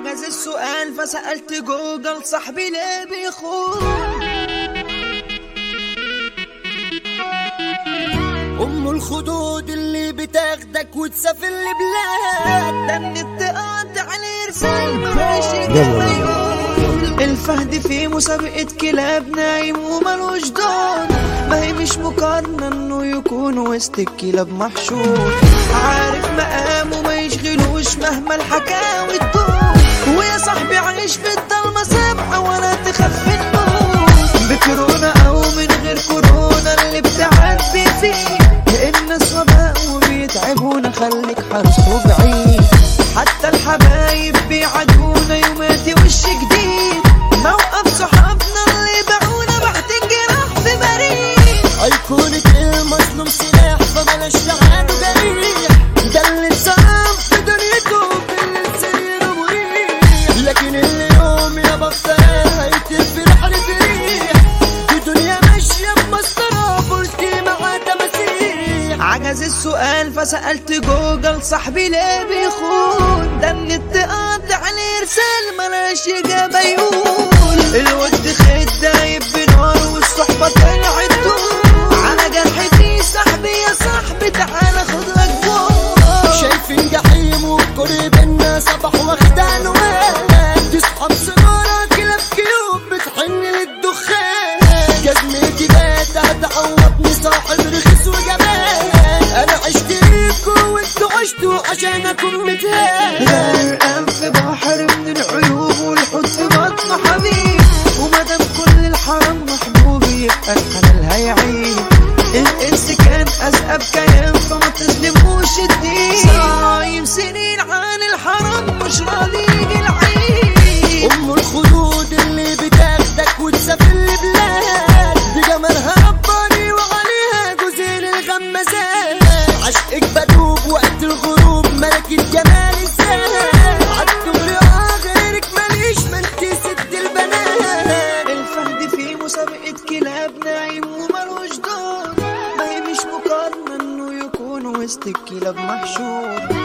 عجز السؤال فسألت جوجل صاحبي ليه بيخون ام الخدود اللي بتاخدك وتسافر لبلاد ده النت قاطع الارسال ماشي كما يقول الفهد في مسابقة كلاب نايم وملوش دور ما هي مش مقارنة انه يكون وسط الكلاب محشور عارف مقامه ما يشغلوش مهما الحكاوي تدور ويا صاحبي عايش في الضلمة سابقة ولا تخاف النور بكورونا او من غير كورونا اللي بتعدي فيه الناس وباء وبيتعبونا خليك حرص وبعيد حتى الحبايب بيعدونا يوماتي وش جديد موقف صحابنا اللي باعونا بحتنجرح في بريد ايقونة المظلوم سلاح فبلاش تعانوا جريح ده اللي اتصرف في دنيته بالسرير مريح لكن اليوم يا بختار هيتم في رحلة ريح في دنيا ماشية بمسطرة فلتي مع تماسيح عجز السؤال فسألت جوجل صاحبي ليه بيخون ده النت قاطع الإرسال ملاش إجابة يقول الود خد دايب بنار والصحبة طلعت دور على جرحتي صاحبي يا صاحبي تعالى خد لك بور شايفين جحيم وقريب الناس صباح واخد عنوان تسحب سيجارة كلاب كيوب بتحن للدخان جزمتي بات هتعوضني صاحب رخيص وجمال انا عشت ليكوا وانتوا عشتوا عشان اكون متهان غرقان في بحر من العيوب والحوت في بطن حبيب ومادام كل الحرام محبوب يبقى الحلال هيعيب الانس كان اسأب كيان فما تظلموش الدين صايم سنين عن الحرام مش راضي يجي العيد ام الخدود اللي بتاخدك وتسافر لبلاد بجمالها رباني وعليها جوزين الغمازات عشقك بدوب وقت الغروب ملكة جمال الزهر عالدغري اه غيرك ماليش ما انتي ست البنات الفهد في مسابقة كلاب نايم وملوش دور ما هي مش مقارنة انه يكون وسط الكلاب محشور